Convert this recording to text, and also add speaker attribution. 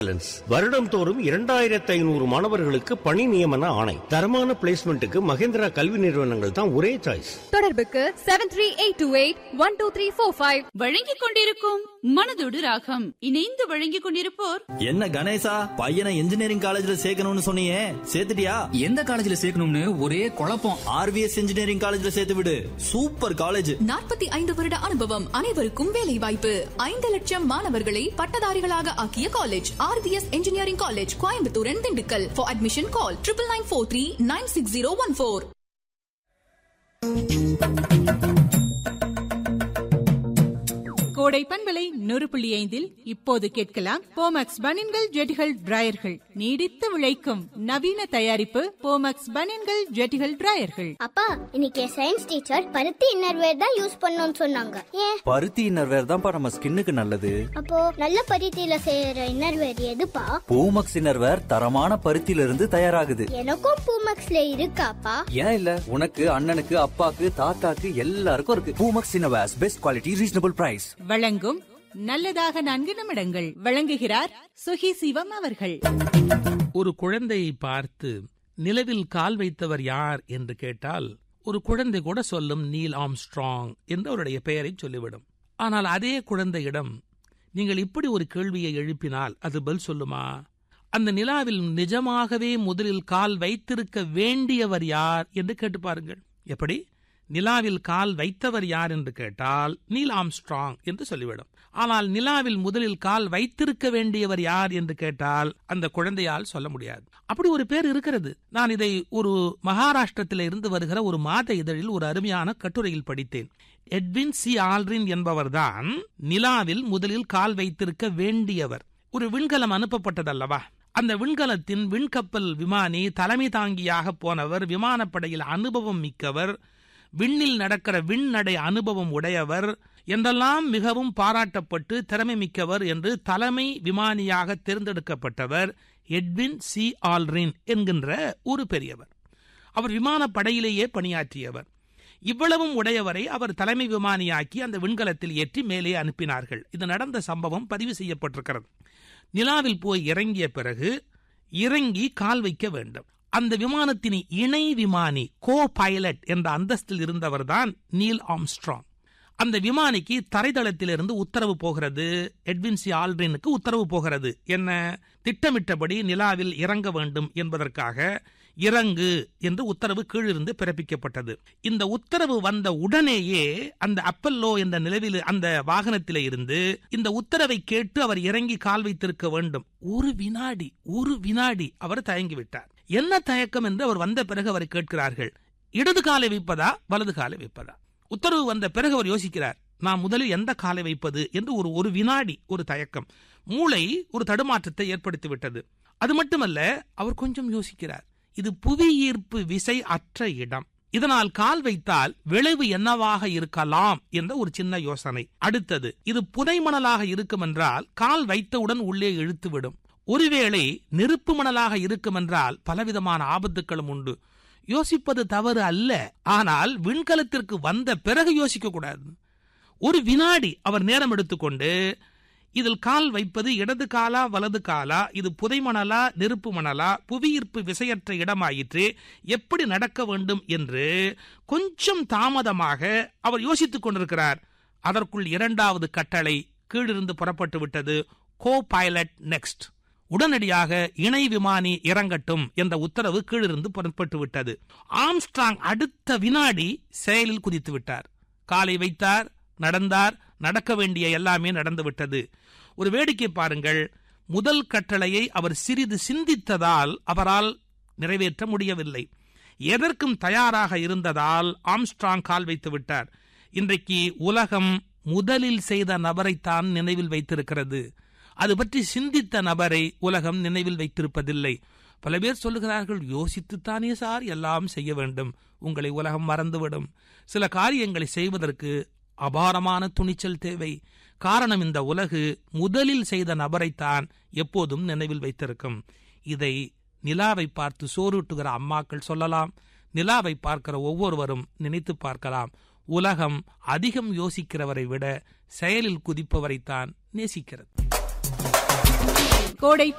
Speaker 1: வருடம் தோறும் இரண்டாயிரத்தி ஐநூறு மாணவர்களுக்கு பணி நியமன ஆணை தரமான பிளேஸ்மெண்ட்டுக்கு மகேந்திரா கல்வி நிறுவனங்கள் தான் ஒரே சாய்ஸ்
Speaker 2: தொடர்புக்கு seven three eight two eight one two three four five
Speaker 3: வழங்கிக் கொண்டிருக்கும் மனதோடு ராகம் இணைந்து வழங்கிக் கொண்டிருப்போர்
Speaker 4: என்ன கணேசா பையனை இன்ஜினியரிங் காலேஜ்ல சேர்க்கணும்னு சொன்னியே சேர்த்துட்டியா
Speaker 5: எந்த காலேஜ்ல சேர்க்கணும்னு ஒரே குழப்பம்
Speaker 4: ஆர்விஎஸ் இன்ஜினியரிங் காலேஜ்ல சேர்த்து விடு சூப்பர் காலேஜ்
Speaker 6: நாற்பத்தி ஐந்து வருட அனுபவம் அனைவருக்கும் வேலை வாய்ப்பு ஐந்து லட்சம் மாணவர்களை பட்டதாரிகளாக ஆக்கிய college RVS engineering college Coimbatore and Dindigul for admission call triple nine four three nine six zero one four
Speaker 7: கோடை பண்பலை நூறு புள்ளி ஐந்தில் இப்போது கேட்கலாம் போமக்ஸ் பனின்கள் ஜெட்டிகள் டிராயர்கள் நீடித்து விளைக்கும் நவீன தயாரிப்பு போமக்ஸ் பனின்கள் ஜெட்டிகள் டிராயர்கள்
Speaker 8: அப்பா இன்னைக்கு சயின்ஸ் டீச்சர் பருத்தி இன்னர்வேர் தான் யூஸ் பண்ணணும்னு சொன்னாங்க ஏன்
Speaker 9: பருத்தி இன்னர்வேர் தான்ப்பா நம்ம ஸ்கின்னுக்கு நல்லது
Speaker 8: அப்போ நல்ல பருத்தியில செய்யற இன்னர்வேர் எதுப்பா
Speaker 9: பூமக்ஸ் இன்னர்வேர் தரமான பருத்தியில இருந்து தயாராகுது
Speaker 8: எனக்கும் பூமக்ஸ்ல இருக்காப்பா
Speaker 9: ஏன் இல்ல உனக்கு அண்ணனுக்கு அப்பாக்கு தாத்தாக்கு எல்லாருக்கும் இருக்கு Poomex innerwears best quality reasonable price
Speaker 7: வழங்கும் நல்லதாக நான்கு நிமிடங்கள் வழங்குகிறார் சுகி சிவம் அவர்கள்
Speaker 10: ஒரு குழந்தையை பார்த்து நிலவில் கால் வைத்தவர் யார் என்று கேட்டால் ஒரு குழந்தை கூட சொல்லும் நீல் ஆம்ஸ்ட்ராங் என்று அவருடைய பெயரை சொல்லிவிடும் ஆனால் அதே குழந்தையிடம் நீங்கள் இப்படி ஒரு கேள்வியை எழுப்பினால் அது பதில் சொல்லுமா அந்த நிலாவில் நிஜமாகவே முதலில் கால் வைத்திருக்க வேண்டியவர் யார் என்று கேட்டு பாருங்கள் எப்படி நிலாவில் கால் வைத்தவர் யார் என்று கேட்டால் நீல் ஆம்ஸ்ட்ராங் என்று சொல்லிவிடும் ஆனால் நிலாவில் முதலில் கால் வைத்திருக்க வேண்டியவர் யார் என்று கேட்டால் அந்த குழந்தையால் சொல்ல முடியாது அப்படி ஒரு பேர் இருக்கிறது நான் இதை ஒரு மகாராஷ்டிரத்தில் இருந்து வருகிற ஒரு மாத இதழில் ஒரு அருமையான கட்டுரையில் படித்தேன் எட்வின் சி ஆல்ரின் என்பவர்தான் நிலாவில் முதலில் கால் வைத்திருக்க வேண்டியவர் ஒரு விண்கலம் அனுப்பப்பட்டதல்லவா அந்த விண்கலத்தின் விண்கப்பல் விமானி தலைமை தாங்கியாக போனவர் விமானப்படையில் அனுபவம் மிக்கவர் விண்ணில் நடக்கிற விண்ணடை அனுபவம் உடையவர் என்றெல்லாம் மிகவும் பாராட்டப்பட்டு திறமை மிக்கவர் என்று தலைமை விமானியாக தேர்ந்தெடுக்கப்பட்டவர் எட்வின் சி ஆல்ரின் என்கின்ற ஒரு பெரியவர் அவர் விமானப்படையிலேயே பணியாற்றியவர் இவ்வளவும் உடையவரை அவர் தலைமை விமானியாக்கி அந்த விண்கலத்தில் ஏற்றி மேலே அனுப்பினார்கள் இது நடந்த சம்பவம் பதிவு செய்யப்பட்டிருக்கிறது நிலாவில் போய் இறங்கிய பிறகு இறங்கி கால் வைக்க வேண்டும் அந்த விமானத்தின் இணை விமானி கோ பைலட் என்ற அந்தஸ்தில் இருந்தவர்தான் நீல் ஆம்ஸ்ட்ராங் அந்த விமானிக்கு தரைதளத்திலிருந்து உத்தரவு போகிறது எட்வின்சி ஆல்ட்ரினுக்கு உத்தரவு போகிறது என்ன திட்டமிட்டபடி நிலாவில் இறங்க வேண்டும் என்பதற்காக இறங்கு என்று உத்தரவு கீழிருந்து பிறப்பிக்கப்பட்டது இந்த உத்தரவு வந்த உடனேயே அந்த அப்பல்லோ என்ற நிலவில் அந்த வாகனத்திலே இருந்து இந்த உத்தரவை கேட்டு அவர் இறங்கி கால் வைத்திருக்க வேண்டும் ஒரு வினாடி ஒரு வினாடி அவர் தயங்கி விட்டார் என்ன தயக்கம் என்று அவர் வந்த பிறகு அவரை கேட்கிறார்கள் இடது காலை வைப்பதா வலது காலை வைப்பதா உத்தரவு வந்த பிறகு அவர் யோசிக்கிறார் நான் முதலில் எந்த காலை வைப்பது என்று ஒரு ஒரு வினாடி ஒரு தயக்கம் மூளை ஒரு தடுமாற்றத்தை ஏற்படுத்தி விட்டது அது மட்டுமல்ல அவர் கொஞ்சம் யோசிக்கிறார் இது புவி ஈர்ப்பு விசை அற்ற இடம் இதனால் கால் வைத்தால் விளைவு என்னவாக இருக்கலாம் என்ற ஒரு சின்ன யோசனை அடுத்தது இது புதை மணலாக இருக்கும் என்றால் கால் வைத்தவுடன் உள்ளே இழுத்துவிடும் ஒருவேளை நெருப்பு மணலாக இருக்கும் என்றால் பலவிதமான ஆபத்துக்களும் உண்டு யோசிப்பது தவறு அல்ல ஆனால் விண்கலத்திற்கு வந்த பிறகு யோசிக்க கூடாது ஒரு வினாடி அவர் நேரம் எடுத்துக்கொண்டு இதில் கால் வைப்பது இடது காலா வலது காலா இது புதை மணலா நெருப்பு மணலா புவியீர்ப்பு விசையற்ற இடமாயிற்று எப்படி நடக்க வேண்டும் என்று கொஞ்சம் தாமதமாக அவர் யோசித்துக் கொண்டிருக்கிறார் அதற்குள் இரண்டாவது கட்டளை கீழிருந்து புறப்பட்டு விட்டது கோ பைலட் நெக்ஸ்ட் உடனடியாக இணை விமானி இறங்கட்டும் என்ற உத்தரவு கீழிருந்து புறப்பட்டு விட்டது ஆம்ஸ்ட்ராங் அடுத்த வினாடி செயலில் குதித்து விட்டார் காலை வைத்தார் நடந்தார் நடக்க வேண்டிய எல்லாமே நடந்து விட்டது ஒரு வேடிக்கை பாருங்கள் முதல் கட்டளையை அவர் சிறிது சிந்தித்ததால் அவரால் நிறைவேற்ற முடியவில்லை எதற்கும் தயாராக இருந்ததால் ஆம்ஸ்ட்ராங் கால் வைத்து விட்டார் இன்றைக்கு உலகம் முதலில் செய்த நபரைத்தான் நினைவில் வைத்திருக்கிறது அது பற்றி சிந்தித்த நபரை உலகம் நினைவில் வைத்திருப்பதில்லை பல பேர் சொல்லுகிறார்கள் யோசித்துத்தானே சார் எல்லாம் செய்ய வேண்டும் உங்களை உலகம் மறந்துவிடும் சில காரியங்களை செய்வதற்கு அபாரமான துணிச்சல் தேவை காரணம் இந்த உலகு முதலில் செய்த நபரைத்தான் எப்போதும் நினைவில் வைத்திருக்கும் இதை நிலாவை பார்த்து சோறுட்டுகிற அம்மாக்கள் சொல்லலாம் நிலாவை பார்க்கிற ஒவ்வொருவரும் நினைத்து பார்க்கலாம் உலகம் அதிகம் யோசிக்கிறவரை விட செயலில் குதிப்பவரைத்தான் நேசிக்கிறது
Speaker 7: கோடை